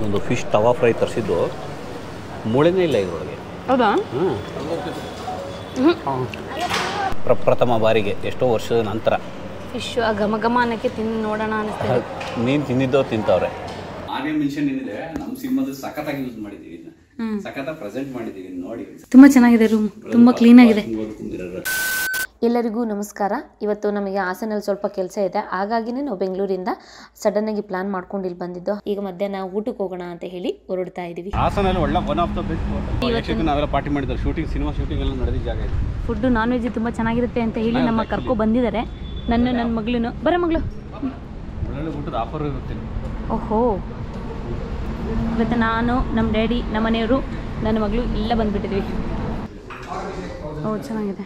ಒಂದು ಫಿಶ್ ತವಾ ಫ್ರೈ ತರಿಸಿದ್ದು ಮೂಳೆನೇ ಇಲ್ಲ ಇದರೊಳಗೆ ಹೌದಾ ಹ್ಞೂ ಪ್ರಪ್ರಥಮ ಬಾರಿಗೆ ಎಷ್ಟೋ ವರ್ಷದ ನಂತರ ಫಿಶ್ ಆ ಘಮ ಘಮ ಅನ್ನಕ್ಕೆ ತಿಂದು ನೋಡೋಣ ಅನಿಸ್ತದೆ ನೀನು ತಿಂದಿದ್ದೋ ತಿಂತವ್ರೆ ಆರ್ಯ ಮೆನ್ಷನ್ ಏನಿದೆ ನಮ್ಮ ಸಿಮ್ಮದು ಸಖತ್ತಾಗಿ ಯೂಸ್ ಮಾಡಿದ್ದೀವಿ ಇದನ್ನ ಸಖತ್ತ ಪ್ರೆಸೆಂಟ್ ಮಾಡಿದ್ದೀವಿ ನೋಡಿ ತುಂಬ ಚೆನ್ನಾಗಿದೆ ರೂಮ್ ತುಂಬ ಕ್ಲೀನ್ ಆಗಿದೆ ಕುಂದಿರೋರು ಎಲ್ಲರಿಗೂ ನಮಸ್ಕಾರ ಇವತ್ತು ನಮಗೆ ಹಾಸನಲ್ಲಿ ಸ್ವಲ್ಪ ಕೆಲಸ ಇದೆ ಹಾಗಾಗಿನೇ ನಾವು ಬೆಂಗಳೂರಿಂದ ಸಡನ್ನಾಗಿ ಪ್ಲಾನ್ ಮಾಡ್ಕೊಂಡು ಇಲ್ಲಿ ಬಂದಿದ್ದು ಈಗ ಮಧ್ಯಾಹ್ನ ಊಟಕ್ಕೆ ಹೋಗೋಣ ಅಂತ ಹೇಳಿ ಹೊರಡ್ತಾ ಇದ್ದೀವಿ ಹಾಸನಲ್ಲಿ ಒಳ್ಳೆ ಒನ್ ಆಫ್ ದ ಬೆಸ್ಟ್ ನಾವೆಲ್ಲ ಪಾರ್ಟಿ ಮಾಡಿದ್ದಾರೆ ಶೂಟಿಂಗ್ ಸಿನಿಮಾ ಶೂಟಿಂಗ್ ಎಲ್ಲ ನಡೆದಿದ್ದ ಜಾಗ ಇದೆ ಫುಡ್ಡು ನಾನ್ ವೆಜ್ ತುಂಬ ಚೆನ್ನಾಗಿರುತ್ತೆ ಅಂತ ಹೇಳಿ ನಮ್ಮ ಕರ್ಕೊ ಬಂದಿದ್ದಾರೆ ನನ್ನ ನನ್ನ ಮಗಳೂ ಬರ ಮಗಳು ಒಳ್ಳೊಳ್ಳೆ ಊಟದ ಆಫರ್ ಇರುತ್ತೆ ಓಹೋ ಇವತ್ತು ನಾನು ನಮ್ಮ ಡ್ಯಾಡಿ ನಮ್ಮ ಮನೆಯವರು ನನ್ನ ಮಗಳು ಎಲ್ಲ ಬಂದ್ಬಿಟ್ಟಿದ್ವಿ ಓ ಚೆನ್ನಾಗಿದೆ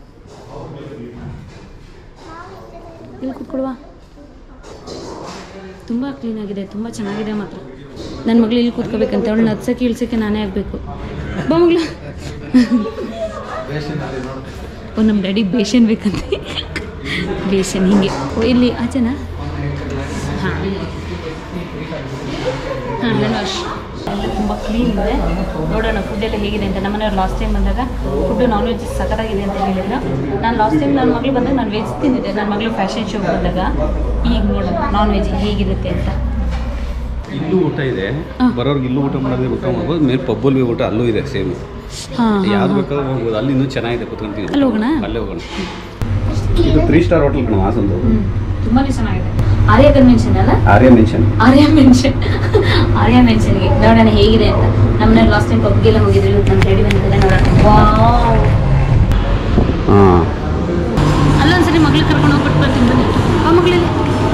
ಇಲ್ಲಿ ಕೂತ್ಕೊಡುವ ತುಂಬ ಕ್ಲೀನಾಗಿದೆ ತುಂಬ ಚೆನ್ನಾಗಿದೆ ಮಾತ್ರ ನನ್ನ ಮಗಳು ಇಲ್ಲಿ ಕೂತ್ಕೋಬೇಕಂತ ಅವಳನ್ನ ಹತ್ಸಕ್ಕೆ ಇಳ್ಸೋಕ್ಕೆ ನಾನೇ ಆಗಬೇಕು ಬಾ ಮಗಳು ಓ ನಮ್ಮ ಡ್ಯಾಡಿ ಬೇಷನ್ ಬೇಕಂತೆ ಬೇಷನ್ ಹಿಂಗೆ ಓ ಇಲ್ಲಿ ಆಚೆನಾ ಹಾಂ ಹಾಂ ಹ್ಯಾಂಡ್ ವಾಶ್ ಎಲ್ಲ ತುಂಬ ಕ್ಲೀನ್ ಇದೆ ನೋಡೋಣ ಫುಡ್ ಎಲ್ಲ ಹೇಗಿದೆ ಅಂತ ನಮ್ಮನೆಯವ್ರು ಲಾಸ್ಟ್ ಟೈಮ್ ಬಂದಾಗ ಫುಡ್ಡು ನಾನ್ ವೆಜ್ ಸಖತ್ತಾಗಿದೆ ಅಂತ ಹೇಳಿದ್ರು ನಾನು ಲಾಸ್ಟ್ ಟೈಮ್ ನನ್ನ ಮಗಳು ಬಂದಾಗ ನಾನು ವೆಜ್ ತಿಂದಿದ್ದೆ ನನ್ನ ಮಗಳು ಫ್ಯಾಷನ್ ಶೋ ಬಂದಾಗ ಈಗ ನೋಡೋಣ ನಾನ್ ವೆಜ್ ಹೇಗಿರುತ್ತೆ ಅಂತ ಇಲ್ಲೂ ಊಟ ಇದೆ ಬರೋರ್ಗೆ ಇಲ್ಲೂ ಊಟ ಮಾಡೋದೇ ಊಟ ಮಾಡ್ಬೋದು ಮೇಲೆ ಪಬ್ಬಲ್ಲಿ ಊಟ ಅಲ್ಲೂ ಇದೆ ಸೇಮ್ ಹಾಂ ಯಾವ್ದು ಬೇಕಾದ್ರೂ ಹೋಗ್ಬೋದು ಅಲ್ಲಿ ಇನ್ನೂ ಚೆನ್ನಾಗಿದೆ ಕುತ್ಕೊಂತೀವಿ ಅಲ್ಲಿ ಹೋಗೋಣ? ಅಲ್ಲೇ ಹೋಗೋಣ ಇದು ತ್ರೀ ಸ್ಟಾರ್ ಹೋಟೆಲ್ ಕಣ ಹಾಸಂದು ತುಂಬಾ ಚೆನ್ನಾಗಿದೆ ಆರ್ಯ ಕನ್ವೆನ್ಷನ್ ಅಲ್ಲ ಆರ್ಯ ಮೆನ್ಷನ್ ಆರ್ಯ ಮೆನ್ಷನ್ ಆರ್ಯ ಮೆನ್ಷನ್ಗೆ ನೋಡೋಣ ಹೇಗಿದೆ ಅಂತ ನಮ್ಮನೆ ಲಾಸ್ಟ್ ಟೈಮ್ ಪಬ್ಗೆಲ್ಲ ಹೋಗಿದ್ರು ಇವತ್ತು ನಮ್ಮ ಡ್ಯಾಡಿ ಬಂದಿದ್ದಾರೆ ನೋಡೋಣ ವಾವ್ ಹಾಂ ಅಲ್ಲೊಂದ್ಸರಿ ಮಗಳು ಕರ್ಕೊಂಡು ಹೋಗ್ಬಿಟ್ಟು ಬರ್ತೀನಿ ಬನ್ನಿ ಆ ಮಗಳಲ್ಲಿ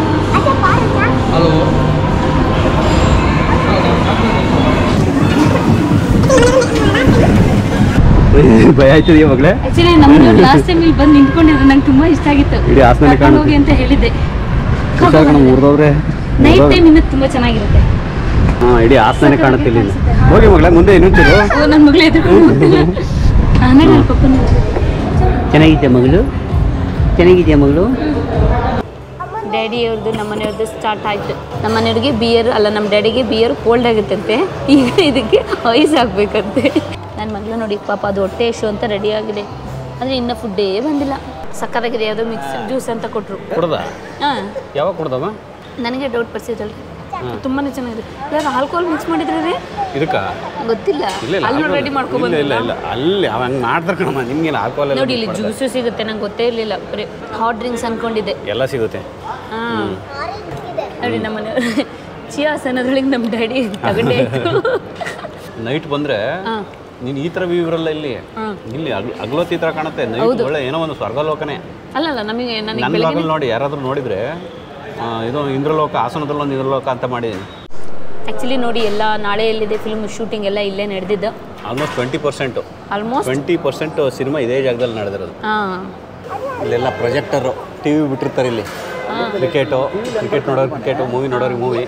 ಭಯ ಆಯ್ತದೆ ಮಗಳೇ ಆಕ್ಚುಲಿ ನಮ್ಮದು ಲಾಸ್ಟ್ ಟೈಮ್ ಇಲ್ಲಿ ಬಂದು ನಿಂತ್ಕೊಂಡಿದ್ರು ನಂಗೆ ತುಂಬಾ ಇಷ್ಟ ಆಗಿತ್ತು ಇಡೀ ಹಾಸನಲ್ಲಿ ಕರ್ಕೊಂಡು ಹೋಗಿ ಅಂತ ಹೇಳಿದ್ದೆ ಮುರಿದವ್ರೆ ನೈಟ್ ಟೈಮ್ ಇನ್ನೂ ತುಂಬಾ ಚೆನ್ನಾಗಿರುತ್ತೆ ಹಾಂ ಇಡೀ ಹಾಸನೇ ಕಾಣುತ್ತೆ ಇಲ್ಲಿ ಹೋಗಿ ಮಗಳೇ ಮುಂದೆ ಇನ್ನೊಂಚೂರು ಓ ನನ್ನ ಮಗಳು ಎದುರ್ಕೊಂಡು ಆಮೇಲೆ ಅಲ್ಲಿ ಪಪ್ಪನ ಚೆನ್ನಾಗಿದ್ಯಾ ಮಗಳು ಚೆನ್ನಾಗಿದ್ಯಾ ಮಗಳು ಡ್ಯಾಡಿ ಅವ್ರದ್ದು ನಮ್ಮ ಮನೆಯವ್ರದ್ದು ಸ್ಟಾರ್ಟ್ ಆಯ್ತು ನಮ್ಮ ಮನೆಯವ್ರಿಗೆ ಬಿಯರ್ ಅಲ್ಲ ನಮ್ಮ ಡ್ಯಾಡಿಗೆ ಬಿಯರ್ ಕೋಲ್ಡ್ ಆಗುತ್ತಂತೆ ಈಗ ಇದಕ್ಕೆ ಐಸ್ ಹಾಕ್ಬೇಕಂತೆ ನನ್ನ ಮಗಳು ನೋಡಿ ಪಾಪ ಅದು ಹೊಟ್ಟೆ ಇಶು ಅಂತ ರೆಡಿ ಆಗಿದೆ ಅಂದರೆ ಇನ್ನೂ ಫುಡ್ಡೇ ಬಂದಿಲ್ಲ ಸಕ್ಕತ್ತಾಗಿದೆ ಯಾವುದೋ ಮಿಕ್ಸ್ ಜ್ಯೂಸ್ ಅಂತ ಕೊಟ್ಟರು ಕುಡ್ದ ಹಾಂ ಯಾವಾಗ ಕುಡ್ದವ ನನಗೆ ಡೌಟ್ ಬರ್ಸಿದ್ರಲ್ರಿ ತುಂಬಾ ಚೆನ್ನಾಗಿದೆ ಯಾರು ಆಲ್ಕೋಹಾಲ್ ಮಿಕ್ಸ್ ಮಾಡಿದ್ರೆ ರೀ ಇದಕ್ಕ ಗೊತ್ತಿಲ್ಲ ಇಲ್ಲ ಇಲ್ಲ ಅಲ್ಲಿ alcohol- ರೆಡಿ ಮಾಡ್ಕೊ ಇಲ್ಲ ಇಲ್ಲ ಇಲ್ಲ ಅಲ್ಲಿ ಅವ ಹಂಗೆ ಮಾಡ್ತಾರೆ ಕಣಮ್ಮ ನಿಮ್ಗೇನು ಆಲ್ಕೋಹಾಲ್ ಎಲ್ಲ ನೋಡಿ ಇಲ್ಲಿ ಜ್ಯೂಸು ಸಿಗುತ್ತೆ ನಂಗೆ ಗೊತ್ತೇ ಇರಲಿಲ್ಲ ಬರೀ ಹಾಟ್ ಡ್ರಿಂಕ್ಸ್ ಅನ್ಕೊಂಡಿದ್ದೆ ಎಲ್ಲ ಸಿಗುತ್ತೆ ಹಾಂ ನೋಡಿ ನಮ್ಮ ಮನೆಯವರು ಚಿಯಾಸ್ ಅನ್ನೋದ್ರೊಳಗೆ ನಮ್ಮ ಡ್ಯಾಡಿ ತಗೊಂಡೇ ಇತ್ತು ನೈಟ್ ಬಂದ್ರೆ ಹಾಂ ನೀನು ಈ ಥರ ವ್ಯೂ ಇರಲ್ಲ ಇಲ್ಲಿ ಹಾಂ ಇಲ್ಲಿ ಅಗ್ ಅಗ್ಲೋತಿ ಥರ ಕಾಣುತ್ತೆ ನೈಟ್ ಒಳ್ಳೆ ಏನೋ ಒಂದು ಸ್ವರ್ಗಲೋಕನೇ ಅಲ್ಲಲ್ಲ ನಮಗೆ ನನಗೆ ನನ್ನ ಭಾಗದಲ್ಲಿ ನೋಡಿ ಯಾರಾದರೂ ನೋಡಿದ್ರೆ ಆ, ಇದು ಇಂದ್ರಲೋಕ ಹಾಸನದಲ್ಲಿ ಒಂದು ಇಂದ್ರಲೋಕ ಅಂತ ಮಾಡಿದ್ದೀನಿ ಆ್ಯಕ್ಚುಲಿ ನೋಡಿ ಎಲ್ಲ ನಾಳೆ ಎಲ್ಲಿದೆ ಫಿಲ್ಮ್ ಶೂಟಿಂಗ್ ಎಲ್ಲ ಇಲ್ಲೇ ನಡೆದಿದ್ದು almost twenty percent almost twenty percent cinema ಇದೇ ಜಾಗದಲ್ಲಿ ನಡೆದಿರೋದು ಹಾಂ ಇಲ್ಲೆಲ್ಲ ಪ್ರೊಜೆಕ್ಟರು ಟಿ ವಿ ಬಿಟ್ಟಿರ್ತಾರೆ ಇಲ್ಲಿ ಕ್ರಿಕೆಟು ಕ್ರಿಕೆಟ್ ನೋಡೋರು ಕ್ರಿಕೆಟು ಮೂವಿ ನೋಡೋರಿಗೆ ಮೂವಿ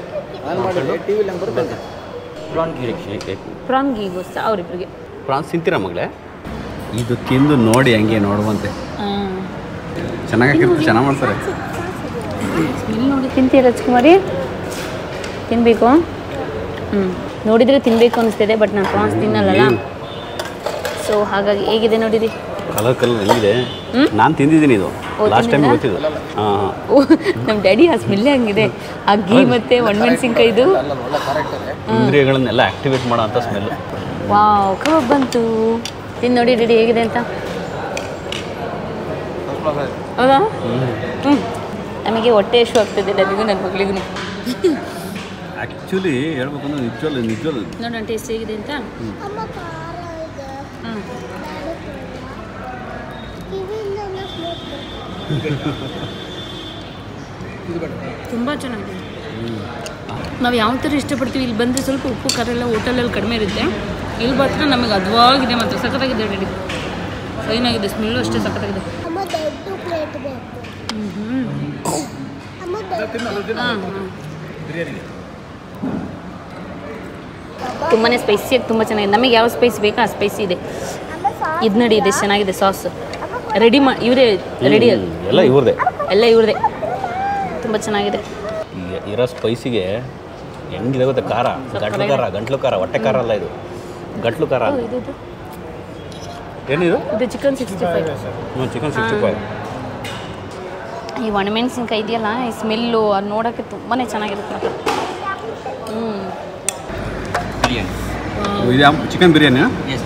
ಪ್ರಾನ್ ಗೀಗೋಸ್ ಅವರಿಬ್ಬರಿಗೆ ಪ್ರಾನ್ಸ್ ತಿಂತೀರಾ ಮಗಳೇ ಇದು ತಿಂದು ನೋಡಿ ಹಂಗೆ ನೋಡುವಂತೆ ಹಾಂ ಚೆನ್ನಾಗಿರುತ್ತೆ ಚೆನ್ನಾಗಿ ಮಾಡ್ತಾರೆ ಸ್ಮೆಲ್ ನೋಡಿ ತಿಂತೀರ ರಾಜ್ಕುಮಾರಿ ತಿನ್ನಬೇಕು ಹ್ಞೂ ನೋಡಿದರೆ ತಿನ್ನಬೇಕು ಅನಿಸ್ತಿದೆ ಬಟ್ ನಾನು ಪ್ರಾನ್ಸ್ ತಿನ್ನಲ್ಲಲ್ಲ ಸೊ ಹಾಗಾಗಿ ಹೇಗಿದೆ ನೋಡಿರಿ ಕಲರ್ ಕಲರ್ ಹೆಂಗಿದೆ ನಾನು ತಿಂದಿದ್ದೀನಿ ಇದು ಓ, ಲಾಸ್ಟ್ ಟೈಮ್ ತಿಂದಿದ್ರಾ? ಗೊತ್ತಿದ್ದು ಹಾಂ ಹಾಂ ಓ ನಮ್ಮ ಡ್ಯಾಡಿ ಆ ಸ್ಮೆಲ್ಲೇ ಹಂಗಿದೆ ಆ ಘೀ ಮತ್ತು ಒಣಮೆಣಸಿನ್ಕಾಯಿದು ಇಂದ್ರಿಯಗಳನ್ನೆಲ್ಲ ಆಕ್ಟಿವೇಟ್ ಮಾಡೋ ಅಂಥ ಸ್ಮೆಲ್ ವಾವ್ ಕಬಾಬ್ ಬಂತು ತಿಂದು ನೋಡಿ ರೆಡಿ ಹೇಗಿದೆ ಅಂತ ಹೌದಾ ಹ್ಞೂ ನಮಗೆ ಹೊಟ್ಟೆ ಎಷ್ಟು ಆಗ್ತದೆ ನನಗೂ ನನ್ನ ಮಗಳಿಗೂ ಆ್ಯಕ್ಚುಲಿ ಹೇಳ್ಬೇಕಂದ್ರೆ ನಿಜವಲ್ಲ ನಿಜವಲ್ಲ ನೋಡೋಣ ಟೇಸ್ಟ್ ಹೇಗಿದೆ ಅಂತ ಅಮ್ಮ ಖಾರ ಇದೆ ಹ್ಞೂ ಕಿವಿಯಿಂದನೇ smoke. ತುಂಬ ಚೆನ್ನಾಗಿದೆ ನಾವು ಯಾವ ಥರ ಇಷ್ಟಪಡ್ತೀವಿ ಇಲ್ಲಿ ಬಂದರೆ ಸ್ವಲ್ಪ ಉಪ್ಪು ಖಾರ ಎಲ್ಲ ಹೋಟೆಲಲ್ಲಿ ಕಡಿಮೆ ಇರುತ್ತೆ ಇಲ್ಲಿ ಮಾತ್ರ ನಮಗೆ ಅದ್ವಾಗಿದೆ ಮಾತ್ರ ಸಖತ್ತಾಗಿದೆ ರೆಡಿ ಫೈನಾಗಿದೆ ಸ್ಮೆಲ್ಲು ಅಷ್ಟೇ ಸಖತ್ತಾಗಿದೆ ಅಮ್ಮ ದೊಡ್ಡ ಪ್ಲೇಟ್ ಬೇಕು ಅಮ್ಮ ದೊಡ್ಡ ಹಾಂ ತುಂಬಾ ಸ್ಪೈಸಿಯಾಗಿ ತುಂಬ ಚೆನ್ನಾಗಿದೆ ನಮಗೆ ಯಾವ ಸ್ಪೈಸ್ ಬೇಕೋ ಆ ಸ್ಪೈಸಿ ಇದೆ ಅಮ್ಮ ಸಾಸ್ ಇದು ನೋಡಿ ಇದೆ ಚೆನ್ನಾಗಿದೆ ಸಾಸ್ ರೆಡಿ ಮಾ ಇವರೇ ರೆಡಿ ಅದು ಎಲ್ಲ ಇವ್ರದೇ ಎಲ್ಲ ಇವ್ರದೇ ತುಂಬ ಚೆನ್ನಾಗಿದೆ ಇರೋ ಸ್ಪೈಸಿಗೆ ಹೆಂಗಿದೆ ಗೊತ್ತಾ ಖಾರ ಗಂಟ್ಲು ಖಾರ ಗಂಟ್ಲು ಖಾರ ಹೊಟ್ಟೆ ಖಾರ ಅಲ್ಲ ಇದು ಗಂಟ್ಲು ಖಾರ ಓ, ಇದು ಇದು. ಏನಿದು ಇದು ಚಿಕನ್ ಸಿಕ್ಸ್ಟಿ ಫೈವ್ ಹ್ಞೂ ಚಿಕನ್ ಸಿಕ್ಸ್ಟಿ ಫೈವ್ ಈ ಒಣಮೆಣಸಿನ್ಕಾಯಿ ಇದೆಯಲ್ಲ ಈ ಸ್ಮೆಲ್ಲು ಅದು ನೋಡೋಕ್ಕೆ ತುಂಬಾ ಚೆನ್ನಾಗಿರುತ್ತೆ ಮಾತ್ರ ಹ್ಞೂ ಬಿರಿಯಾನಿ ಇದು ಚಿಕನ್ ಬಿರಿಯಾನಿ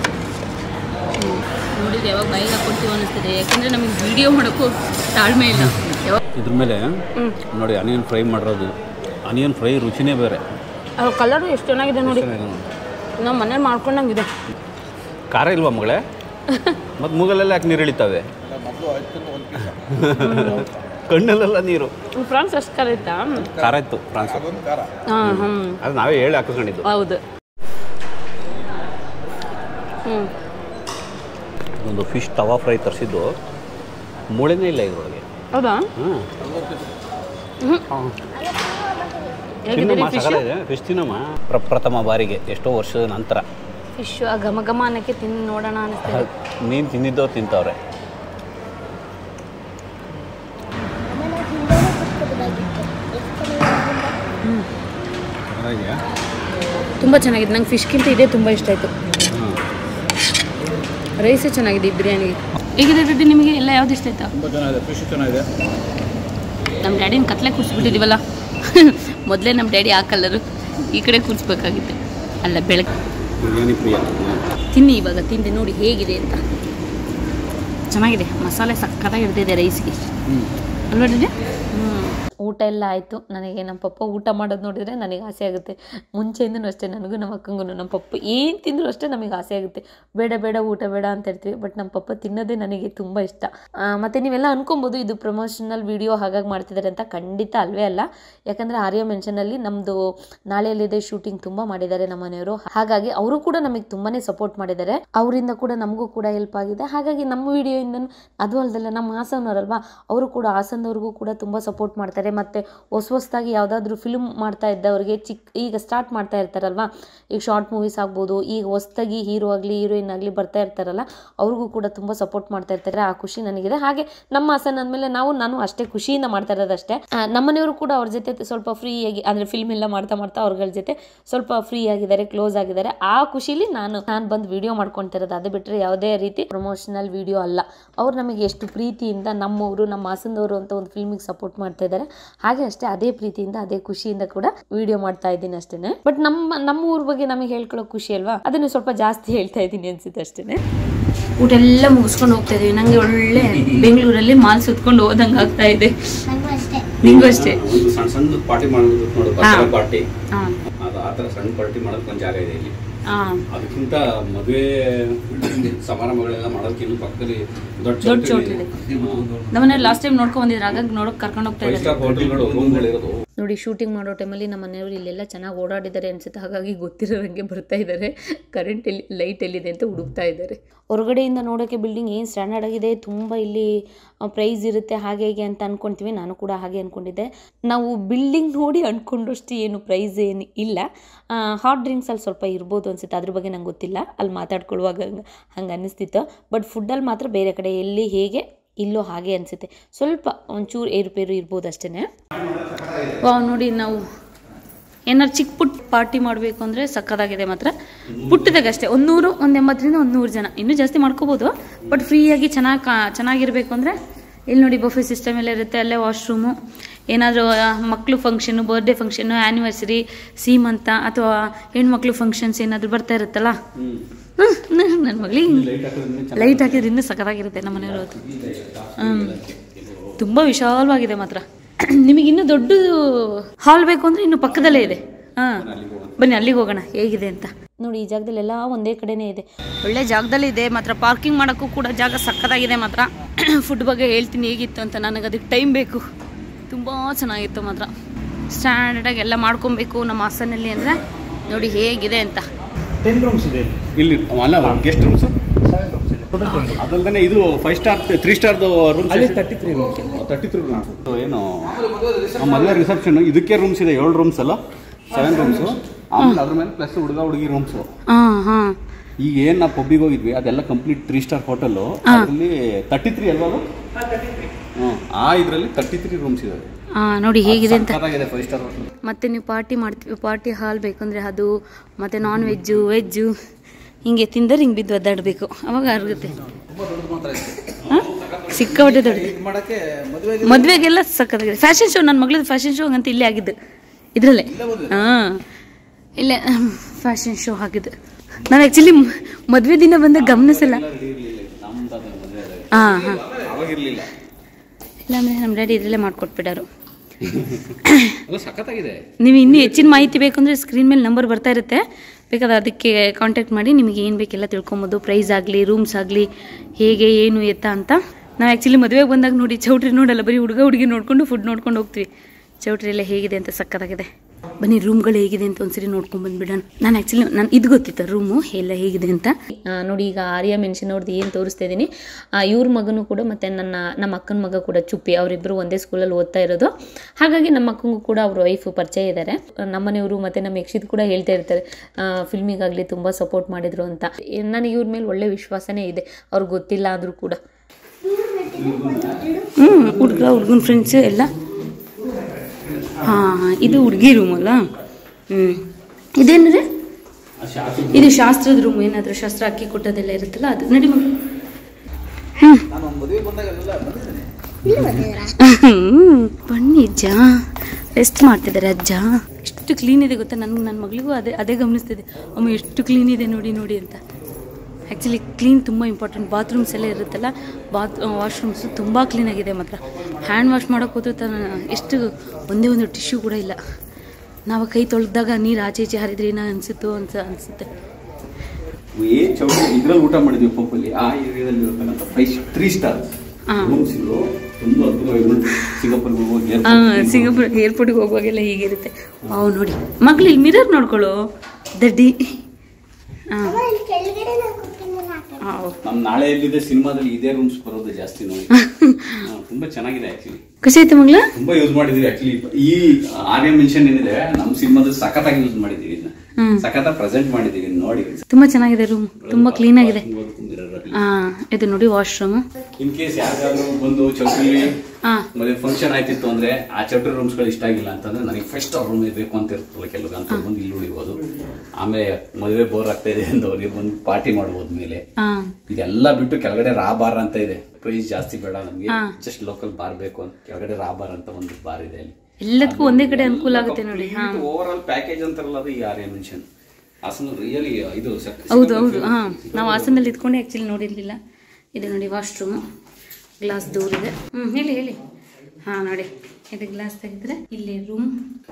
ನೋಡಿದ್ರೆ ಯಾವಾಗ ಬಾಯಿಗೆ ಹಾಕೊಳ್ತೀವಿ ಅನ್ನಿಸ್ತದೆ ಯಾಕಂದರೆ ನಮಗೆ ವಿಡಿಯೋ ಮಾಡೋಕ್ಕೂ ತಾಳ್ಮೆ ಇಲ್ಲ ಯಾವಾಗ ಇದ್ರ ಮೇಲೆ ನೋಡಿ ಆನಿಯನ್ ಫ್ರೈ ಮಾಡಿರೋದು ಆನಿಯನ್ ಫ್ರೈ ರುಚಿನೇ ಬೇರೆ ಕಲರು ಎಷ್ಟು ಚೆನ್ನಾಗಿದೆ ನೋಡಿ ನಾವು ಮನೇಲಿ ಮಾಡ್ಕೊಂಡಂಗಿದೆ ಖಾರ ಇಲ್ವಾ ಮಗಳೇ ಮತ್ತು ಮೂಗಲೆಲ್ಲ ಯಾಕೆ ನೀರು ಇಳಿತಾವೆ ಕಣ್ಣಲ್ಲೆಲ್ಲ ನೀರು ಫ್ರಾನ್ಸ್ ಅಷ್ಟು ಖಾರ ಇತ್ತಾ ಖಾರ ಇತ್ತು ಫ್ರಾನ್ಸ್ ಹಾಂ ಹ್ಞೂ ಅದು ನಾವೇ ಹೇಳಿ ಹಾಕಿಸ್ಕೊಂಡಿದ್ದು ಹೌದು ಹ್ಞೂ ಒಂದು ಫಿಶ್ ತವಾ ಫ್ರೈ ತರಿಸಿದ್ದು ಮೂಳೆನೇ ಇಲ್ಲ ಇದರೊಳಗೆ ಹೌದಾ ಹ್ಞೂ ಹೇಗಿದೆ ತಿನ್ನಮ್ಮ ಫಿಶ್ ಸಕಲ ಇದೆ ಫಿಶ್ ತಿನ್ನಮ್ಮ ಪ್ರಪ್ರಥಮ ಬಾರಿಗೆ ಎಷ್ಟೋ ವರ್ಷದ ನಂತರ ಫಿಶ್ ಆ ಘಮ ಘಮ ಅನ್ನಕ್ಕೆ ತಿಂದು ನೋಡೋಣ ಅನಿಸ್ತದೆ ನೀನು ತಿಂದಿದ್ದೋ ತಿಂತವ್ರೆ ಆಮೇಲೆ ಹಿಂದೆನೇ ಕುತ್ಕೋಬೋದಾಗಿತ್ತು ಎಷ್ಟು ಚೆನ್ನಾಗಿದೆ ತುಂಬ ಚೆನ್ನಾಗಿದೆ ನಂಗೆ ಫಿಶ್ಗಿಂತ ಇದೇ ತುಂಬ ಇಷ್ಟ ಆಯಿತು ರೈಸೇ ಚೆನ್ನಾಗಿದೆ ಈ ಬಿರಿಯಾನಿಗೆ ಹೇಗಿದೆ ದೀದಿ ನಿಮಗೆ ಎಲ್ಲ ಯಾವ್ದು ಇಷ್ಟ ಆಯ್ತಾ ತುಂಬ ಚೆನ್ನಾಗಿದೆ ಫಿಶ್ ಚೆನ್ನಾಗಿದೆ ನಮ್ಮ ಡ್ಯಾಡಿನ ಕತ್ಲೆ ಕೂರಿಸ್ಬಿಟ್ಟಿದ್ದೀವಲ್ಲ ಮೊದಲೇ ನಮ್ಮ ಡ್ಯಾಡಿ ಆ ಕಲರು ಈ ಕಡೆ ಕೂರಿಸ್ಬೇಕಾಗಿತ್ತು ಅಲ್ಲ ಬೆಳಗ್ಗೆ ಬಿರಿಯಾನಿ ಪ್ರಿಯ ತಿನ್ನಿ ಇವಾಗ ತಿಂದು ನೋಡಿ ಹೇಗಿದೆ ಅಂತ ಚೆನ್ನಾಗಿದೆ ಮಸಾಲೆ ಸಕ್ಕತ್ತಾಗಿ ಹಿಡ್ದಿದೆ ರೈಸ್ಗೆ ಅಲ್ವಾ ಡ್ಯಾಡಿ ಹ್ಞೂ ಊಟ ಎಲ್ಲ ಆಯಿತು ನನಗೆ ನಮ್ಮ ಪಪ್ಪ ಊಟ ಮಾಡೋದು ನೋಡಿದರೆ ನನಗೆ ಆಸೆ ಆಗುತ್ತೆ ಮುಂಚೆಯಿಂದನೂ ಅಷ್ಟೇ ನನಗೂ ನಮ್ಮ ಅಕ್ಕಂಗೂ ನಮ್ಮ ಪಪ್ಪ ಏನು ತಿಂದರೂ ಅಷ್ಟೇ ನಮಗೆ ಆಸೆ ಆಗುತ್ತೆ ಬೇಡ ಬೇಡ ಊಟ ಬೇಡ ಅಂತ ಹೇಳ್ತೀವಿ ಬಟ್ ನಮ್ಮ ಪಪ್ಪ ತಿನ್ನೋದೇ ನನಗೆ ತುಂಬ ಇಷ್ಟ ಆ, ಮತ್ತೆ ನೀವೆಲ್ಲ ಅನ್ಕೊಬೋದು ಇದು ಪ್ರಮೋಷನಲ್ ವಿಡಿಯೋ ಹಾಗಾಗಿ ಮಾಡ್ತಿದ್ದಾರೆ ಅಂತ ಖಂಡಿತ ಅಲ್ವೇ ಅಲ್ಲ ಯಾಕಂದರೆ ಆರ್ಯ ಮೆನ್ಷನಲ್ಲಿ ನಮ್ಮದು ನಾಳೆಯಲ್ಲಿದೆ ಶೂಟಿಂಗ್ ತುಂಬ ಮಾಡಿದ್ದಾರೆ ನಮ್ಮ ಮನೆಯವರು ಹಾಗಾಗಿ ಅವರು ಕೂಡ ನಮಗೆ ತುಂಬಾ ಸಪೋರ್ಟ್ ಮಾಡಿದ್ದಾರೆ ಅವರಿಂದ ಕೂಡ ನಮಗೂ ಕೂಡ ಹೆಲ್ಪ್ ಆಗಿದೆ ಹಾಗಾಗಿ ನಮ್ಮ ವಿಡಿಯೋಯಿಂದ ಅದು ಅಲ್ದಲ್ಲ ನಮ್ಮ ಹಾಸನವರಲ್ವಾ ಅವರು ಕೂಡ ಹಾಸನದವ್ರಿಗೂ ಕೂಡ ತುಂಬ ಸಪೋರ್ಟ್ ಮಾಡ್ತಾರೆ ಮತ್ತು ಹೊಸ ಹೊಸದಾಗಿ ಯಾವುದಾದ್ರೂ ಫಿಲ್ಮ್ ಮಾಡ್ತಾ ಇದ್ದವ್ರಿಗೆ ಚಿಕ್ಕ ಈಗ ಸ್ಟಾರ್ಟ್ ಮಾಡ್ತಾ ಇರ್ತಾರಲ್ವಾ ಈಗ ಶಾರ್ಟ್ ಮೂವೀಸ್ ಆಗ್ಬೋದು ಈಗ ಹೊಸ್ದಾಗಿ ಹೀರೋ ಆಗಲಿ ಹೀರೋಯಿನ್ ಆಗಲಿ ಬರ್ತಾ ಇರ್ತಾರಲ್ಲ ಅವ್ರಿಗೂ ಕೂಡ ತುಂಬ ಸಪೋರ್ಟ್ ಮಾಡ್ತಾ ಇರ್ತಾರೆ ಆ ಖುಷಿ ನನಗಿದೆ ಹಾಗೆ ನಮ್ಮ ಹಾಸನ ಅಂದಮೇಲೆ ನಾವು ನಾನು ಅಷ್ಟೇ ಖುಷಿಯಿಂದ ಮಾಡ್ತಾ ಇರೋದಷ್ಟೇ ಆ, ನಮ್ಮನೆಯವರು ಕೂಡ ಅವ್ರ ಜೊತೆ ಸ್ವಲ್ಪ ಫ್ರೀಯಾಗಿ ಅಂದರೆ ಫಿಲ್ಮ್ ಎಲ್ಲ ಮಾಡ್ತಾ ಮಾಡ್ತಾ ಅವ್ರಗಳ ಜೊತೆ ಸ್ವಲ್ಪ ಫ್ರೀ ಆಗಿದ್ದಾರೆ ಕ್ಲೋಸ್ ಆಗಿದ್ದಾರೆ ಆ ಖುಷಿಲಿ ನಾನು ನಾನು ಬಂದು ವಿಡಿಯೋ ಮಾಡ್ಕೊಳ್ತಿರೋದು ಅದು ಬಿಟ್ಟರೆ ಯಾವುದೇ ರೀತಿ ಪ್ರಮೋಷನಲ್ ವಿಡಿಯೋ ಅಲ್ಲ ಅವ್ರು ನಮಗೆ ಎಷ್ಟು ಪ್ರೀತಿಯಿಂದ ನಮ್ಮವರು ನಮ್ಮ ಹಾಸನದವರು ಅಂತ ಒಂದು ಫಿಲ್ಮಿಗೆ ಸಪೋರ್ಟ್ ಮಾಡ್ತಾ ಇದ್ದಾರೆ ಹಾಗೆ ಅಷ್ಟೇ ಅದೇ ಪ್ರೀತಿಯಿಂದ ಅದೇ ಖುಷಿಯಿಂದ ಕೂಡ ವಿಡಿಯೋ ಮಾಡ್ತಾ ಇದ್ದೀನಿ ಅಷ್ಟೇ ಬಟ್ ನಮ್ಮ ನಮ್ಮ ಊರ ಬಗ್ಗೆ ನಮಗೆ ಹೇಳ್ಕೊಳ್ಳೋ ಖುಷಿ ಅಲ್ವಾ ಅದನ್ನು ಸ್ವಲ್ಪ ಜಾಸ್ತಿ ಹೇಳ್ತಾ ಇದ್ದೀನಿ ಅನ್ಸುತ್ತೆ ಅಷ್ಟೇ ಊಟ ಎಲ್ಲ ಮುಗಿಸ್ಕೊಂಡು ಹೋಗ್ತಾ ಇದೀವಿ ನಂಗೆ ಒಳ್ಳೆ ಬೆಂಗಳೂರಲ್ಲಿ ಮಾಲ್ ಸುತ್ಕೊಂಡು ಹೋದಂಗೆ ಆಗ್ತಾ ಇದೆ ನನಗೂ ಅಷ್ಟೇ ನಿಂಗೂ ಅಷ್ಟೇ ಒಂದು ಸಣ್ಣ ಸಣ್ಣ ಪಾರ್ಟಿ ಮಾಡೋದು ನೋಡು ಬರ್ತಡೇ ಪಾರ್ಟಿ ಹಾಂ ಅದು ಆ ಥರ ಸಣ್ಣ ಪಾರ್ಟಿ ಮಾಡೋದಕ್ಕೆ ಒಂದು ಜಾಗ ಇದೆ ಇಲ್ಲಿ ಹಾಂ ಅದಕ್ಕಿಂತ ಮದುವೆ ಸಮಾರಂಭಗಳೆಲ್ಲ ಮಾಡೋದಕ್ಕಿಂತ ಪಕ್ಕದಲ್ಲಿ ದೊಡ್ಡ ದೊಡ್ಡ ಚೌಟ್ರಿ ಚೌಟ್ರಿ ಇದೆ. ನಮ್ಮನೆ ಲಾಸ್ಟ್ ಟೈಮ್ ನೋಡ್ಕೊಂಡ್ ಬಂದಿದ್ರು ಹಾಗಾಗಿ ನೋಡೋಕೆ ಕರ್ಕೊಂಡು ಹೋಗ್ತಾ ಫೈವ್ ಇದ್ದಾರೆ ಸ್ಟಾರ್ ಹೋಟೆಲ್ಗಳು ರೂಮ್ಗಳಿರೋದು ನೋಡಿ ಶೂಟಿಂಗ್ ಮಾಡೋ ಟೈಮಲ್ಲಿ ನಮ್ಮ ಮನೆಯವರು ಇಲ್ಲೆಲ್ಲ ಚೆನ್ನಾಗಿ ಓಡಾಡಿದ್ದಾರೆ ಅನ್ಸುತ್ತೆ ಹಾಗಾಗಿ ಗೊತ್ತಿರೋರಂಗೆ ಬರ್ತಾ ಇದ್ದಾರೆ ಕರೆಂಟ್ ಎಲ್ಲಿ ಲೈಟ್ ಎಲ್ಲಿದೆ ಅಂತ ಹುಡುಕ್ತಾ ಇದ್ದಾರೆ ಹೊರಗಡೆಯಿಂದ ನೋಡೋಕ್ಕೆ ಬಿಲ್ಡಿಂಗ್ ಏನು ಸ್ಟ್ಯಾಂಡರ್ಡ್ ಆಗಿದೆ ತುಂಬ ಇಲ್ಲಿ ಪ್ರೈಸ್ ಇರುತ್ತೆ ಹಾಗೆ ಹೀಗೆ ಅಂತ ಅನ್ಕೊಂತೀವಿ ನಾನು ಕೂಡ ಹಾಗೆ ಅಂದ್ಕೊಂಡಿದ್ದೆ ನಾವು ಬಿಲ್ಡಿಂಗ್ ನೋಡಿ ಅಂದ್ಕೊಂಡಷ್ಟು ಏನು ಪ್ರೈಸ್ ಏನು ಇಲ್ಲ ಹಾಟ್ ಡ್ರಿಂಕ್ಸಲ್ಲಿ ಸ್ವಲ್ಪ ಇರ್ಬೋದು ಅನ್ಸುತ್ತೆ ಅದ್ರ ಬಗ್ಗೆ ನಂಗೆ ಗೊತ್ತಿಲ್ಲ ಅಲ್ಲಿ ಮಾತಾಡ್ಕೊಳ್ಳುವಾಗ ಹಂಗೆ ಹಂಗೆ ಅನ್ನಿಸ್ತಿತ್ತು ಬಟ್ ಫುಡ್ಡಲ್ಲಿ ಮಾತ್ರ ಬೇರೆ ಕಡೆ ಎಲ್ಲಿ ಹೇಗೆ ಇಲ್ಲೋ ಹಾಗೆ ಅನಿಸುತ್ತೆ ಸ್ವಲ್ಪ ಒಂಚೂರು ಏರುಪೇರು ಇರ್ಬೋದು ಅಷ್ಟೇ ವಾವ್ ನೋಡಿ ನಾವು ಏನಾರು ಚಿಕ್ಕ ಪುಟ್ಟ ಪಾರ್ಟಿ ಮಾಡಬೇಕು ಅಂದರೆ ಸಕ್ಕತ್ತಾಗಿದೆ ಮಾತ್ರ ಪುಟ್ಟದಾಗಷ್ಟೇ ಒಂದು ನೂರು ಒಂದು ಎಂಬತ್ತರಿಂದ ಒಂದು ನೂರು ಜನ ಇನ್ನೂ ಜಾಸ್ತಿ ಮಾಡ್ಕೋಬೋದು ಬಟ್ ಫ್ರೀಯಾಗಿ ಚೆನ್ನಾಗಿ ಕಾ ಚೆನ್ನಾಗಿರಬೇಕು ಅಂದರೆ ಇಲ್ಲಿ ನೋಡಿ ಬಫೆ ಸಿಸ್ಟಮ್ ಎಲ್ಲ ಇರುತ್ತೆ ಅಲ್ಲೇ ವಾಶ್ರೂಮು ಏನಾದರೂ ಮಕ್ಕಳು ಫಂಕ್ಷನು ಬರ್ಡೇ ಫಂಕ್ಷನು ಆ್ಯನಿವರ್ಸರಿ ಸೀಮಂತ ಅಥವಾ ಹೆಣ್ಮಕ್ಳು ಫಂಕ್ಷನ್ಸ್ ಏನಾದರೂ ಬರ್ತಾ ಇರುತ್ತಲ್ಲ ನನ್ನ ಮಗಳಿಗೆ ಲೈಟ್ ಹಾಕಿದ್ರೆ ಇನ್ನೂ ಸಖತ್ತಾಗಿರುತ್ತೆ ನಮ್ಮ ಮನೆಯವರು ಹ್ಞೂ ತುಂಬ ವಿಶಾಲವಾಗಿದೆ ಮಾತ್ರ ನಿಮಗೆ ಇನ್ನೂ ದೊಡ್ಡ ಹಾಲ್ ಬೇಕು ಅಂದರೆ ಇನ್ನು ಪಕ್ಕದಲ್ಲೇ ಇದೆ ಹಾಂ ಬನ್ನಿ ಅಲ್ಲಿಗೆ ಹೋಗೋಣ ಹೇಗಿದೆ ಅಂತ ನೋಡಿ ಈ ಜಾಗದಲ್ಲೆಲ್ಲ ಒಂದೇ ಕಡೆನೇ ಇದೆ ಒಳ್ಳೆ ಜಾಗದಲ್ಲಿ ಇದೆ ಮಾತ್ರ ಪಾರ್ಕಿಂಗ್ ಮಾಡೋಕ್ಕೂ ಕೂಡ ಜಾಗ ಸಕ್ಕತ್ತಾಗಿದೆ ಮಾತ್ರ ಫುಡ್ ಬಗ್ಗೆ ಹೇಳ್ತೀನಿ ಹೇಗಿತ್ತು ಅಂತ ನನಗೆ ಅದಕ್ಕೆ ಟೈಮ್ ಬೇಕು ತುಂಬ ಚೆನ್ನಾಗಿತ್ತು ಮಾತ್ರ ಸ್ಟ್ಯಾಂಡರ್ಡಾಗಿ ಎಲ್ಲ ಮಾಡ್ಕೊಬೇಕು ನಮ್ಮ ಹಾಸನಲ್ಲಿ ಅಂದರೆ ನೋಡಿ ಹೇಗಿದೆ ಅಂತ ಟೆನ್ ರೂಮ್ಸ್ ಇದೆ ಇಲ್ಲಿ ಅಲ್ಲ ಗೆಸ್ಟ್ ರೂಮ್ಸ್ ಅದಲ್ದೇ ಇದು ಫೈವ್ ಸ್ಟಾರ್ ತ್ರೀ ಸ್ಟಾರ್ದು ರೂಮ್ಸ್ ಅಲ್ಲಿ thirty three rooms thirty three rooms ಏನು ನಮ್ಮ ಮದುವೆ ರಿಸೆಪ್ಷನ್ ಇದಕ್ಕೆ ರೂಮ್ಸ್ ಇದೆ ಏಳು ರೂಮ್ಸ್ ಅಲ್ಲ ಸೆವೆನ್ ರೂಮ್ಸು ಆಮೇಲೆ ಅದ್ರ ಮೇಲೆ ಪ್ಲಸ್ ಹುಡುಗ ಹುಡುಗಿ ರೂಮ್ಸು ಹಾಂ ಹಾಂ ಈಗ ಏನು ನಾವು ಪಬ್ಬಿಗೆ ಹೋಗಿದ್ವಿ ಅದೆಲ್ಲ ಕಂಪ್ಲೀಟ್ ತ್ರೀ ಸ್ಟಾರ್ ಹೋಟೆಲ್ಲು ಅದರಲ್ಲಿ ತರ್ಟಿ ತ್ರೀ ಅಲ್ವಾ ಅದು ಹ್ಞೂ ಆ ಇದರಲ್ಲಿ ತರ್ಟಿ ತ್ರೀ ರೂಮ್ಸ್ ಇದಾವೆ ನೋಡಿ ಹೇಗಿದೆ ಅಂತ ಸಖತ್ತಾಗಿದೆ ಫೈವ್ ಸ್ಟಾರ್ ಹೋಟೆಲ್ ಮತ್ತೆ ನೀವು ಪಾರ್ಟಿ ಮಾಡ್ತೀವಿ ಪಾರ್ಟಿ ಹಾಲ್ ಬೇಕಂದ್ರೆ ಅದು ಮತ್ತೆ ನಾನ್ ವೆಜ್ಜು ವೆಜ್ಜು ಹಿಂಗೆ ತಿಂದರೆ ಹಿಂಗೆ ಬಿದ್ದು ಒದ್ದಾಡಬೇಕು ಅವಾಗ ಅರ್ಗುತ್ತೆ ಹಾಂ ಸಿಕ್ಕಾಪಟ್ಟೆ ದೊಡ್ಡದು ಮಾಡಕ್ಕೆ ಮದುವೆಗೆ ಮದುವೆಗೆಲ್ಲ ಸಕ್ಕತ್ತಾಗಿದೆ ಫ್ಯಾಷನ್ ಶೋ ನನ್ನ ಮಗಳದ್ದು ಫ್ಯಾಷನ್ ಶೋ ಅಂತ ಇಲ್ಲೇ ಆಗಿದ್ದು ಇದರಲ್ಲೇ ಹಾಂ ಇಲ್ಲೇ ಫ್ಯಾಷನ್ ಶೋ ಆಗಿದ್ದು ನಾನು ಆ್ಯಕ್ಚುಲಿ ಮದುವೆ ದಿನ ಬಂದ ಗಮನಿಸಲ್ಲ ನಮ್ದು ಅದು ಮದುವೆ ಆದಾಗ. ಹಾಂ ಹಾಂ ಅವಾಗ ಇರಲಿಲ್ಲ ಇಲ್ಲಾಂದರೆ ನಮ್ಮ ಡ್ಯಾಡಿ ಇದರಲ್ಲೇ ಮಾಡಿಕೊಟ್ಬಿಟ್ಟಾರು ಅದು ಸಖತ್ತಾಗಿದೆ ನೀವು ಇನ್ನೂ ಹೆಚ್ಚಿನ ಮಾಹಿತಿ ಬೇಕಂದ್ರೆ ಸ್ಕ್ರೀನ್ ಮೇಲೆ ನಂಬರ್ ಬರ್ತಾ ಇರುತ್ತೆ ಬೇಕಾದ್ರೆ ಅದಕ್ಕೆ ಕಾಂಟ್ಯಾಕ್ಟ್ ಮಾಡಿ ನಿಮಗೆ ಏನು ಬೇಕೆಲ್ಲ ತಿಳ್ಕೊಬೋದು ಪ್ರೈಸ್ ಆಗಲಿ ರೂಮ್ಸ್ ಆಗಲಿ ಹೇಗೆ ಏನು ಎತ್ತ ಅಂತ ನಾವು ಆ್ಯಕ್ಚುಲಿ ಮದುವೆಗೆ ಬಂದಾಗ ನೋಡಿ ಚೌಟ್ರಿ ನೋಡಲ್ಲ ಬರೀ ಹುಡುಗ ಹುಡುಗಿ ನೋಡ್ಕೊಂಡು ಫುಡ್ ನೋಡ್ಕೊಂಡು ಹೋಗ್ತೀವಿ ಚೌಟ್ರಿ ಎಲ್ಲ ಹೇಗಿದೆ ಅಂತ ಸಕ್ಕತ್ತಾಗಿದೆ ಬನ್ನಿ ರೂಮ್ಗಳು ಹೇಗಿದೆ ಅಂತ ಒಂದ್ಸರಿ ನೋಡ್ಕೊಂಡು ಬಂದ್ಬಿಡೋಣ ನಾನು ಆ್ಯಕ್ಚುಲಿ ನಾನು ಇದು ಗೊತ್ತಿತ್ತು ರೂಮು ಎಲ್ಲ ಹೇಗಿದೆ ಅಂತ ಆ, ನೋಡಿ ಈಗ ಆರ್ಯ ಮೆನ್ಷನ್ ಅವ್ರದ್ದು ಏನು ತೋರಿಸ್ತಾ ಇದ್ದೀನಿ ಇವ್ರ ಮಗನೂ ಕೂಡ ಮತ್ತು ನನ್ನ ನಮ್ಮ ಅಕ್ಕನ ಮಗ ಕೂಡ ಚುಪ್ಪಿ ಅವರಿಬ್ಬರು ಒಂದೇ ಸ್ಕೂಲಲ್ಲಿ ಓದ್ತಾ ಇರೋದು ಹಾಗಾಗಿ ನಮ್ಮ ಅಕ್ಕಂಗೂ ಕೂಡ ಅವ್ರ ವೈಫು ಪರಿಚಯ ಇದ್ದಾರೆ ನಮ್ಮನೆಯವರು ಮತ್ತು ನಮ್ಮ ಯಕ್ಷಿತ್ ಕೂಡ ಹೇಳ್ತಾ ಇರ್ತಾರೆ ಫಿಲ್ಮಿಗಾಗಲಿ ತುಂಬ ಸಪೋರ್ಟ್ ಮಾಡಿದ್ರು ಅಂತ ನನಗೆ ಇವ್ರ ಮೇಲೆ ಒಳ್ಳೆ ವಿಶ್ವಾಸನೇ ಇದೆ ಅವ್ರಿಗೆ ಗೊತ್ತಿಲ್ಲ ಆದರೂ ಕೂಡ ಹ್ಞೂ ಹುಡುಗ ಹುಡುಗನ ಫ್ರೆಂಡ್ಸು ಎಲ್ಲ ಹಾಂ ಹಾಂ ಇದು ಹುಡುಗಿ ರೂಮ್ ಅಲ್ಲ ಹ್ಞೂ ಇದೇನ್ರಿ ಇದು ಶಾಸ್ತ್ರದ ರೂಮ್ ಏನಾದರೂ ಶಾಸ್ತ್ರ ಅಕ್ಕಿ ಕೊಟ್ಟದೆಲ್ಲ ಇರುತ್ತಲ್ಲ ಅದು ನಡಿ ಮಗ ನಾನು ಒಂದು ಮದುವೆಗೆ ಬಂದಾಗ ಅಲ್ಲೆಲ್ಲ ಬಂದಿದ್ದೇನೆ ಹ್ಮ್, ಬನ್ನಿ ಅಜ್ಜ ರೆಸ್ಟ್ ಮಾಡ್ತಿದ್ದಾರೆ ಅಜ್ಜ ಎಷ್ಟು ಕ್ಲೀನ್ ಇದೆ ಗೊತ್ತಾ ನನ್ಗೆ ನನ್ನ ಮಗಳಿಗೂ ಅದೇ ಅದೇ ಗಮನಿಸ್ತಿದೆ ಅಮ್ಮ ಎಷ್ಟು ಕ್ಲೀನ್ ಇದೆ ನೋಡಿ ನೋಡಿ ಅಂತ ಆ್ಯಕ್ಚುಲಿ ಕ್ಲೀನ್ ತುಂಬ ಇಂಪಾರ್ಟೆಂಟ್ ಬಾತ್ರೂಮ್ಸ್ ಎಲ್ಲ ಇರುತ್ತಲ್ಲ ಬಾತ್ ವಾಶ್ರೂಮ್ಸು ತುಂಬ ಕ್ಲೀನಾಗಿದೆ ಮಾತ್ರ ಹ್ಯಾಂಡ್ ವಾಶ್ ಮಾಡೋಕೆ ಹೋದ್ರೆ ತನ್ನ ಎಷ್ಟು ಒಂದೇ ಒಂದು ಟಿಶ್ಯೂ ಕೂಡ ಇಲ್ಲ ನಾವು ಕೈ ತೊಳೆದಾಗ ನೀರು ಆಚೆ ಈಚೆ ಹರಿದ್ರೆ ಏನೋ ಅನಿಸುತ್ತೋ ಅಂತ ಅನಿಸುತ್ತೆ ಏನ್ ಚೌಟ್ರಿ ಇದ್ರಲ್ಲಿ ಊಟ ಮಾಡಿದ್ವಿ ಪಪ್ಪಲ್ಲಿ ಆ ಏರಿಯಾದಲ್ಲಿ ಇರತಕ್ಕಂಥ ಫೈವ್ ತ್ರೀ ಸ್ಟಾರ್ ಹಾ. ರೂಮ್ಸ್ ಇದ್ರು ತುಂಬಾ ಅದ್ಭುತವಾಗಿ ಸಿಂಗಾಪುರ್ಗೆ ಹೋಗಿ ಹಾಂ ಸಿಂಗಾಪುರ್ ಏರ್ಪೋರ್ಟ್ಗೆ ಹೋಗುವಾಗೆಲ್ಲ ಹೀಗಿರುತ್ತೆ ಅವು ನೋಡಿ ಮಗಳು ಇಲ್ಲಿ ಮಿರರ್ ನೋಡ್ಕೊಳ್ಳು ದಡ್ಡಿ ಹಾಂ ಅಮ್ಮ ಇಲ್ಲಿ ಕೆಳಗಡೆ ನಾನು ಕೂತ್ಕೊಂಡೆಲ್ಲ ಆಟ ಆಡ್ತೀನಿ. ನಮ್ ನಾಳೆ ಎಲ್ಲಿದೆ ಸಿನಿಮಾದಲ್ಲಿ ಇದೇ ರೂಮ್ಸ್ ಬರೋದು ಜಾಸ್ತಿ ನೋಡಿ ಹಾ, ತುಂಬಾ ಚೆನ್ನಾಗಿದೆ ಆಕ್ಚುಲಿ ಖುಷಿ ಆಯ್ತು ಮಗಳ ತುಂಬಾ ಯೂಸ್ ಮಾಡಿದೀವಿ ಆಕ್ಚುಲಿ ಈ ಆರ್ಯ ಮೆನ್ಷನ್ ಏನಿದೆ ನಮ್ ಸಿನಿಮಾದಲ್ಲಿ ಸಖತ್ತಾಗಿ ಯೂಸ್ ಮಾಡಿದೀವಿ ಇದನ್ನ ಹ್ಮ್. ಸಖತ್ತಾಗಿ ಪ್ರೆಸೆಂಟ್ ಮಾಡಿದೀವಿ ನೋಡಿ ತುಂಬ ಚೆನ್ನಾಗಿದೆ ರೂಮ್ ತುಂಬ ಕ್ಲೀನ್ ಆಗಿದೆ ಮಿರರ್ ಹಾಂ ಇದು ನೋಡಿ ವಾಶ್ರೂಮ್ ಇನ್ ಕೇಸ್ ಯಾರಿಗಾದ್ರೂ ಬಂದು ಚೌಟ್ರಿ ಹಾಂ ಮದುವೆ ಫಂಕ್ಷನ್ ಆಯ್ತಿತ್ತು ಅಂದ್ರೆ ಆ ಚೌಟ್ರಿ ರೂಮ್ಸ್ ಗಳು ಇಷ್ಟ ಆಗಿಲ್ಲ ಅಂತಂದ್ರೆ ನನಗೆ ಫಸ್ಟ್ ಅವ್ರ ರೂಮ್ ಬೇಕು ಅಂತ ಇರ್ತಲ್ಲ ಕೆಲವು ಅಂತ ಬಂದು ಇಲ್ಲಿ ಉಳಿಬೋದು ಆಮೇಲೆ ಮದುವೆ ಬೋರ್ ಆಗ್ತಾ ಇದೆ ಅಂತ ಅವ್ರಿಗೆ ಬಂದು ಪಾರ್ಟಿ ಮಾಡ್ಬೋದು ಮೇಲೆ ಹಾಂ ಇದೆಲ್ಲ ಬಿಟ್ಟು ಕೆಳಗಡೆ ರಾ ಬಾರ್ ಅಂತ ಇದೆ ಪ್ರೈಸ್ ಜಾಸ್ತಿ ಬೇಡ ನಮ್ಗೆ ಹಾ. ಜಸ್ಟ್ ಲೋಕಲ್ ಬಾರ್ ಬೇಕು ಅಂತ ಕೆಳಗಡೆ ರಾ ಬಾರ್ ಅಂತ ಒಂದು ಬಾರ್ ಇದೆ ಅಲ್ಲಿ ಎಲ್ಲದಕ್ಕೂ ಒಂದೇ ಕಡೆ ಅನುಕೂಲ ಆಗುತ್ತೆ ನೋಡಿ ಹಾಂ ಓವರ್ ಆಲ್ ಪ್ಯಾಕೇಜ್ ಅಂತಾರಲ್ಲ ಅದು ಈ ಆರ್ಯ ಮೆನ್ಷನ್ ಹಾಸನ ರಿಯಲಿ ಇದು ಸಕ್- ಹೌದು ಹೌದು ಹಾಂ ನಾವು ಹಾಸನಲ್ಲಿ ಇದ್ಕೊಂಡೆ ಆ್ಯಕ್ಚುಲಿ ನೋಡಿರಲಿಲ್ಲ ಇದು ನೋಡಿ ವಾಶ್ರೂಮು ಗ್ಲಾಸ್ ದೂರ ಇದೆ ಹ್ಞೂ ಹೇಳಿ ಹೇಳಿ ಹಾಂ ನೋಡಿ ಇದು ಗ್ಲಾಸ್ ತೆಗೆದ್ರೆ ಇಲ್ಲಿ ರೂಮ್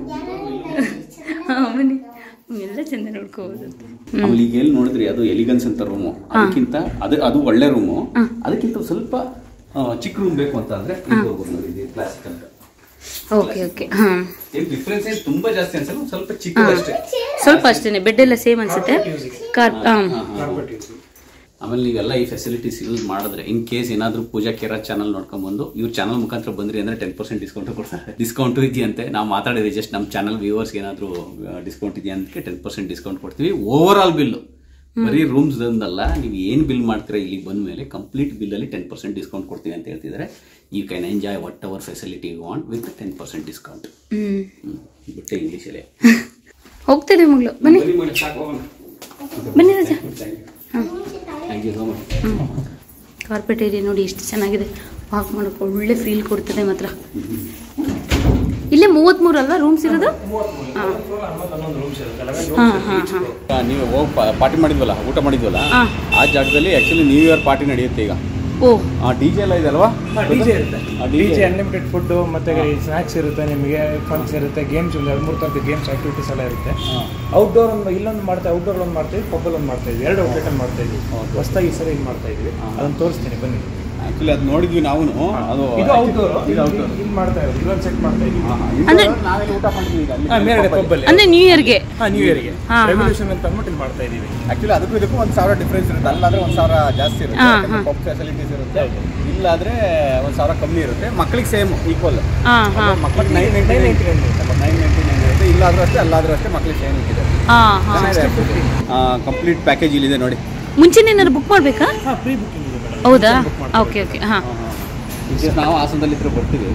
ಹಾಂ ಬನ್ನಿ ಎಲ್ಲ ಚಂದ ನೋಡ್ಕೋಬೋದು ಆಮೇಲೆ ಈಗ ಎಲ್ಲಿ ನೋಡಿದ್ರಿ ಅದು ಎಲಿಗನ್ಸ್ ಅಂತ ರೂಮು ಅದಕ್ಕಿಂತ ಅದು ಅದು ಒಳ್ಳೆ ರೂಮು ಅದಕ್ಕಿಂತ ಸ್ವಲ್ಪ ಆ, ಚಿಕ್ಕ ರೂಮ್ ಬೇಕು ಅಂತ ಅಂದ್ರೆ ಇಲ್ಲಿ ಹೋಗ್ಬೋದು ನೋಡಿ ಇದು ಕ್ಲಾಸಿಕ್ ಅಂತ ಓಕೆ ಓಕೆ ಹಾಂ ಏನ್ ಡಿಫ್ರೆನ್ಸ್ ಏನು ತುಂಬಾ ಜಾಸ್ತಿ ಅನ್ಸಲ್ಲ ಒಂದ್ ಸ್ವಲ್ಪ ಚಿಕ್ಕದಷ್ಟೇ ಸ್ವಲ್ಪ ಅಷ್ಟೇ ಬೆಡ್ ಎಲ್ಲ ಸೇಮ್ ಅನ್ಸುತ್ತೆ ಕಾರ್ ಹಾಂ ಆಮೇಲೆ ನೀವೆಲ್ಲ ಈ ಫೆಸಿಲಿಟೀಸ್ ಯೂಸ್ ಮಾಡಿದ್ರೆ ಇನ್ ಕೇಸ್ ಏನಾದ್ರೂ ಪೂಜಾ ಕೇರ ಚಾನಲ್ ನೋಡ್ಕೊಂಡ್ ಬಂದು ಇವ್ರ ಚಾನಲ್ ಮುಖಾಂತರ ಬಂದ್ರಿ ಅಂದ್ರೆ ಟೆನ್ ಪರ್ಸೆಂಟ್ ಡಿಸ್ಕೌಂಟ್ ಕೊಡ್ತಾರೆ ಡಿಸ್ಕೌಂಟ್ ಇದೆಯಂತೆ ನಾವು ಮಾತಾಡಿದ್ವಿ ಜಸ್ಟ್ ನಮ್ಮ ಚಾನಲ್ ವ್ಯೂವರ್ಸ್ ಏನಾದ್ರೂ ಡಿಸ್ಕೌಂಟ್ ಇದೆಯಾ ಅಂತ ಟೆನ್ ಪರ್ಸೆಂಟ್ ಡಿಸ್ಕೌಂಟ್ ಕೊಡ್ತೀವಿ ಓವರ್ ಆಲ್ ಬಿಲ್ ಬರೀ ರೂಮ್ಸ್ ಅಂದಲ್ಲ ನೀವು ಏನ್ ಬಿಲ್ ಮಾಡ್ತೀರಾ ಇಲ್ಲಿಗೆ ಬಂದ ಮೇಲೆ ಕಂಪ್ಲೀಟ್ ಬಿಲ್ ಅಲ್ಲಿ ಟೆನ್ ಪರ್ಸೆಂಟ್ ಡಿಸ್ಕೌಂಟ್ ಕೊಡ್ತೀವಿ ಅಂತ ಹೇಳ್ತಿದ್ದಾರೆ you can enjoy what our facility you want with ten percent discount ಹ್ಞೂ ಬಿಟ್ಟೆ ಇಂಗ್ಲೀಷಲ್ಲೇ ಹೋಗ್ತಿದೆ ಮಗಳು ಬನ್ನಿ ಬನ್ನಿ ಮಾಡಿ ಸಾಕು ಹೋಗೋಣ. ಬನ್ನಿ ರಾಜ ಹಾಂ Thank you so much. ಹ್ಞೂ ಕಾರ್ಪೆಟ್ ಏರಿಯಾ ನೋಡಿ ಎಷ್ಟು ಚೆನ್ನಾಗಿದೆ ವಾಕ್ ಮಾಡೋಕೆ ಒಳ್ಳೆ ಫೀಲ್ ಕೊಡ್ತದೆ ಮಾತ್ರ ಇಲ್ಲೇ ಮೂವತ್ತ್ಮೂರು ಅಲ್ವಾ ರೂಮ್ಸ್ ಇರೋದು ಹಾಂ ಹಾಂ ಹಾಂ ಹಾಂ ಆ, ನೀವು ಹೋಗಿ ಪಾರ್ಟಿ ಮಾಡಿದ್ವಲ್ಲ ಊಟ ಮಾಡಿದ್ವಲ್ಲ ಹಾ. ಆ ಜಾಗದಲ್ಲಿ ಆಕ್ಚುಲಿ ನ್ಯೂ ಇಯರ್ ಪಾರ್ಟಿ ನಡೆಯುತ್ತೆ ಈಗ ಓ ಆ ಡಿ ಜೆ ಎಲ್ಲ ಇದೆ ಅಲ್ವಾ ಡಿ ಜೆ ಇರುತ್ತೆ ಆ, D DJ. J unlimited food ಮತ್ತೆ ಸ್ನಾಕ್ಸ್ ಇರುತ್ತೆ ನಿಮಗೆ ಫಂಕ್ಸ್ ಇರುತ್ತೆ ಗೇಮ್ಸ್ ಒಂದು ಎರಡು ಮೂರು ಥರದ ಗೇಮ್ಸ್ ಆಕ್ಟಿವಿಟೀಸ್ ಎಲ್ಲ ಇರುತ್ತೆ ಔಟ್ಡೋರ್ ಒಂದು ಇಲ್ಲೊಂದು ಮಾಡ್ತಾ ಔಟ್ಡೋರ್ ಒಂದು ಮಾಡ್ತೀವಿ ಪಬ್ಬಲ್ ಒಂದು ಮಾಡ್ತಾ ಇದ್ವಿ ಎರಡು ಔಟ್ಲೆಟ್ ಮಾಡ್ತಾ ಇದ್ವಿ ಹೊಸದಾಗಿ ಈ ಸರಿ ಇದು ಮಾಡ್ತಾ ಇದ್ವಿ ಅದನ್ನು ತೋರಿಸ್ತೀನಿ ಬನ್ನಿ ಆಕ್ಚುಲಿ ಅದು ನೋಡಿದ್ವಿ ನಾವು ಅದು ಇದು ಔಟ್ಡೋರ್ ಇದು outdoor. ಇಲ್ಲಿ ಮಾಡ್ತಾ ಇರೋದು ಇಲ್ಲೊಂದು ಸೆಟ್ ಮಾಡ್ತಾ ಇದ್ವಿ ಹಾ, ಹಾ. ಇದು ಅಂದ್ರೆ- ನಾವೆಲ್ಲಿ ಊಟ ಮಾಡಿದ್ವಿ ಈಗ ಅಲ್ಲಿ ಹಾಂ ಮೇಲ್ಗಡೆ ಪಬ್ಬಲ್ಲಿ ಅಂದರೆ ನ್ಯೂ ಇಯರ್ಗೆ ಹಾಂ ನ್ಯೂ ಇಯರ್ಗೆ ಹಾ, ಹಾ. ರೆವಲ್ಯೂಷನ್ ಅಂತ ಅಂದ್ಬಿಟ್ಟು ಇಲ್ಲಿ ಮಾಡ್ತಾ ಇದೀವಿ ಆಕ್ಚುಲಿ ಅದಕ್ಕೂ ಇದಕ್ಕೂ ಒಂದು ಸಾವಿರ ಡಿಫ್ರೆನ್ಸ್ ಇರುತ್ತೆ ಅಲ್ಲಾದ್ರೆ ಒಂದು ಸಾವಿರ ಜಾಸ್ತಿ ಹಾ, ಹಾ. ಇರುತ್ತೆ ಪಬ್ ಫೆಸಿಲಿಟೀಸ್ ಇರುತ್ತೆ ಇಲ್ಲಾದ್ರೆ ಒಂದು ಸಾವಿರ ಕಮ್ಮಿ ಇರುತ್ತೆ ಮಕ್ಕಳಿಗೆ ಸೇಮ್ ಈಕ್ವಲ್ ಹಾಂ ಹಾಂ ಮಕ್ಕಳಿಗೆ nine ninety nine nine ninety nine ಇರುತ್ತೆ ಇಲ್ಲಾದ್ರೂ ಅಷ್ಟೇ ಅಲ್ಲಾದ್ರೂ ಅಷ್ಟೇ ಮಕ್ಕಳಿಗೆ ಸೇಮ್ ಇದೆ ಹಾಂ ಹಾಂ ಕಂಪ್ಲೀಟ್ ಪ್ಯಾಕೇಜ್ ಇಲ್ಲಿದೆ ನೋಡಿ ಮುಂಚೆನೇ ಏನಾದ್ರು ಬುಕ್ ಮಾಡಬೇಕಾ ಹಾಂ ಪ್ರೀ ಬುಕ್ಕಿಂಗ್ ಇದೆ ಮೇಡಮ್ ಹೌದಾ ಓಕೆ ಓಕೆ ಹಾಂ ನಾವು ಹಾಸನದಲ್ಲಿ ಇದ್ರೆ ಬರ್ತೀವಿ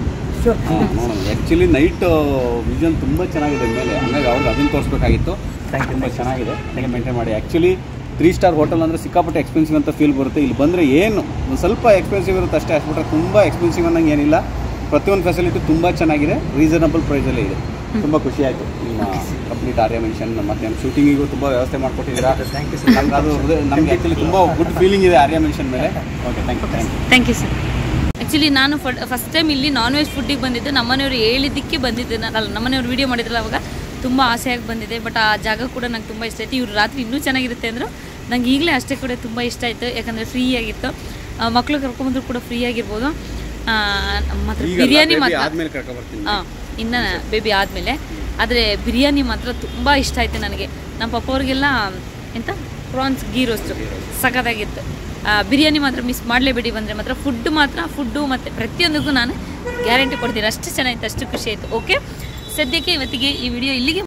Sure. ನೋಡೋಣ ಆ್ಯಕ್ಚುಲಿ ನೈಟ್ ವಿಷನ್ ತುಂಬ ಚೆನ್ನಾಗಿದೆ ಮೇಲೆ ಹಂಗಾಗಿ ಅವ್ರಿಗೆ ಅದನ್ನು ತೋರಿಸ್ಬೇಕಾಗಿತ್ತು Thank you. ತುಂಬ ಚೆನ್ನಾಗಿದೆ ಹಂಗೆ ಮೇಂಟೈನ್ ಮಾಡಿ ಆ್ಯಕ್ಚುಲಿ ತ್ರೀ ಸ್ಟಾರ್ ಹೋಟೆಲ್ ಅಂದರೆ ಸಿಕ್ಕಾಪಟ್ಟೆ ಎಕ್ಸ್ಪೆನ್ಸಿವ್ ಅಂತ ಫೀಲ್ ಬರುತ್ತೆ ಇಲ್ಲಿ ಬಂದರೆ ಏನು ಒಂದು ಸ್ವಲ್ಪ ಎಕ್ಸ್ಪೆನ್ಸಿವ್ ಇರುತ್ತೆ ಅಷ್ಟೇ ಅಷ್ಟ್ಬಿಟ್ರೆ ತುಂಬ ಎಕ್ಸ್ಪೆನ್ಸಿವ್ ಅನ್ನಂಗೆ ಏನಿಲ್ಲ ಪ್ರತಿಯೊಂದು ಫೆಸಿಲಿಟಿ ತುಂಬ ಚೆನ್ನಾಗಿದೆ ರೀಸನಬಲ್ ಪ್ರೈಸಲ್ಲೇ ಇದೆ ತುಂಬ ಖುಷಿ ಆಯಿತು ನಿಮ್ಮ ಕಂಪ್ಲೀಟ್ ಆರ್ಯ ಮೆನ್ಷನ್ ಮತ್ತು ನಮ್ಮ ಶೂಟಿಂಗಿಗೂ ತುಂಬ ವ್ಯವಸ್ಥೆ ಮಾಡಿಕೊಟ್ಟಿದ್ದೀರಾ Thank you, sir. ನಮ್ಗೆ ಅದು ಹೃದಯ- ನಮ್ಗೆ ಆ್ಯಕ್ಚುಲಿ ತುಂಬ ಗುಡ್ ಫೀಲಿಂಗ್ ಇದೆ ಆರ್ಯ ಮೆನ್ಷನ್ ಮೇಲೆ okay thank you thank you thank you sir actually ನಾನು ಫಸ್ಟ್ ಟೈಮ್ ಇಲ್ಲಿ ನಾನ್ ವೆಜ್ ಫುಡ್ಡಿಗೆ ಬಂದಿದ್ದೆ ನಮ್ಮನೆಯವರು ಹೇಳಿದ್ದಕ್ಕೆ ಬಂದಿದ್ದೆ ನಾನು ಅಲ್ಲ ನಮ್ಮನೆಯವ್ರು ವೀಡಿಯೋ ಮಾಡಿದ್ರಲ್ಲ ಅವಾಗ ತುಂಬ ಆಸೆಯಾಗಿ ಬಂದಿದೆ ಬಟ್ ಆ ಜಾಗ ಕೂಡ ನಂಗೆ ತುಂಬ ಇಷ್ಟ ಆಯಿತು ಇವ್ರು ರಾತ್ರಿ ಇನ್ನೂ ಚೆನ್ನಾಗಿರುತ್ತೆ ಅಂದರು ನಂಗೆ ಈಗಲೇ ಅಷ್ಟೇ ಕೂಡ ತುಂಬ ಇಷ್ಟ ಆಯಿತು ಯಾಕಂದರೆ ಫ್ರೀ ಆಗಿತ್ತು ಮಕ್ಕಳು ಕರ್ಕೊಂಬಂದ್ರು ಕೂಡ ಫ್ರೀ ಆಗಿರ್ಬೋದು ಆ, ಮಾತ್ರ ಬಿರಿಯಾನಿ ಮಾತ್ರ ಆದ್ಮೇಲೆ ಕರ್ಕೊಬರ್ತೀನಿ ಹಾಂ ಇನ್ನು ಬೇಬಿ ಆದಮೇಲೆ ಆದರೆ ಬಿರಿಯಾನಿ ಮಾತ್ರ ತುಂಬ ಇಷ್ಟ ಆಯಿತು ನನಗೆ ನಮ್ಮ ಪಪ್ಪ ಅವ್ರಿಗೆಲ್ಲ ಎಂತ ಪ್ರಾನ್ಸ್ ಗೀ ರೋಸ್ಟು ಸಖತ್ತಾಗಿತ್ತು ಆ, ಬಿರಿಯಾನಿ ಮಾತ್ರ ಮಿಸ್ ಮಾಡಲೇಬೇಡಿ ಬಂದರೆ ಮಾತ್ರ ಫುಡ್ ಮಾತ್ರ ಫುಡ್ಡು ಮತ್ತು ಪ್ರತಿಯೊಂದಕ್ಕೂ ನಾನು ಗ್ಯಾರಂಟಿ ಕೊಡ್ತೀನಿ ಅಷ್ಟು ಚೆನ್ನಾಗಿತ್ತು ಅಷ್ಟು ಖುಷಿ ಆಯಿತು ಓಕೆ ಸದ್ಯಕ್ಕೆ ಇವತ್ತಿಗೆ ಈ ವಿಡಿಯೋ ಇಲ್ಲಿಗೆ